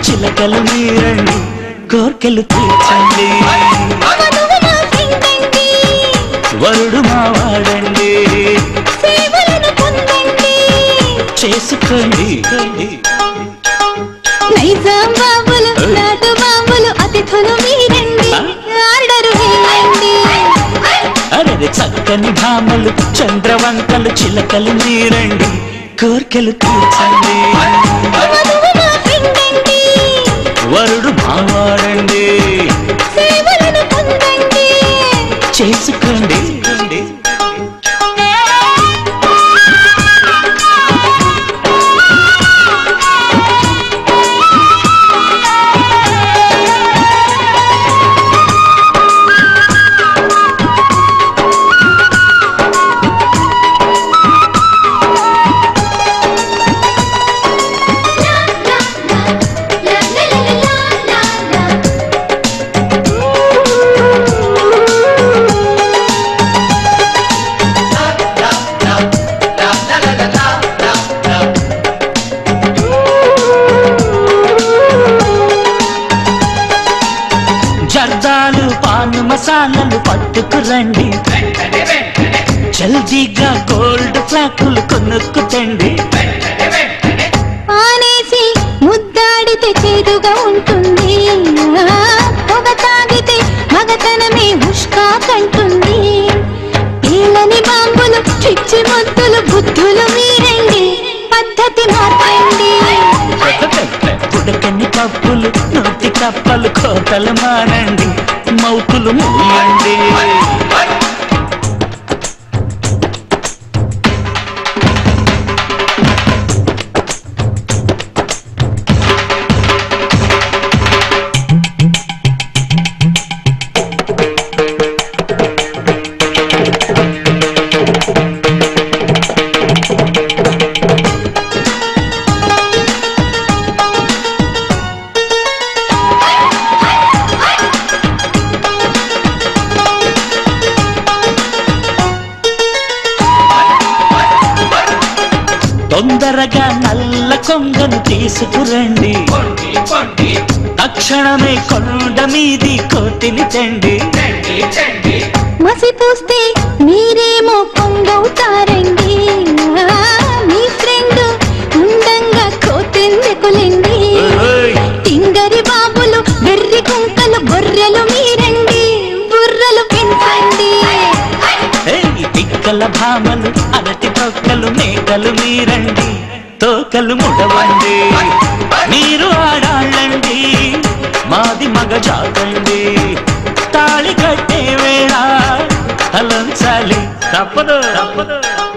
చిలకలు మీరండి కోర్కెలు తీర్చండి వధువు నా ఫ్రెండండి వరుడు మావాడండి సేవలను పొందండి చేసుకోండి నైజాం బాబులు నాటు బాబులు అతిథులు మీరండి ఆర్డర్ వేయండి అరే చక్కని భామలు చంద్రవంకలు చిలకలు మీరండి కోర్కెలు తీర్చండి వధువు నా ఫ్రెండండి వరుడు మావాడండి సేవలను పొందండి చేసుకోండి జర్దాలు పాన్ మసాలాలు పట్టుకురండి జల్దీగా గోల్డ్ ఫ్లాకులు కొనుక్కుతండి ఆనేసి ముద్దాడితే చేదుగా ఉంటుంది పొగ తాగితే మగతనమే ముష్కా కంటుంది పీలని బాంబులు చిచ్చి ముద్దులు బుద్ధులు మీరండి పద్ధతి మార్చండి ఉడకని కప్పులు నోటి కప్పలు కోతలు మానండి మౌతులు మూయండి తొందరగా నల్ల కొంగను తీసుకురండి తక్షణమే కొండ మీది కోతిని తండి మసి పూస్తే మీరేమో కొంగవుతారండి మీ ఫ్రెండ్ ఉండంగా కోతెందుకులేండి ఓయ్! తింగరి బాబులు వెర్రి కుంకలు గొర్రెలు మీరండి బుర్రలు పెంచండి ఏయ్, తిక్కల భామలు అరటి తొక్కలు మేకలు మీరండి తోకలు ముడవండి మీరు ఆడాళ్ళండి మాది మగ జాతండి తాళి కట్టే వేళ తలంచాలి తప్పదు తప్పదు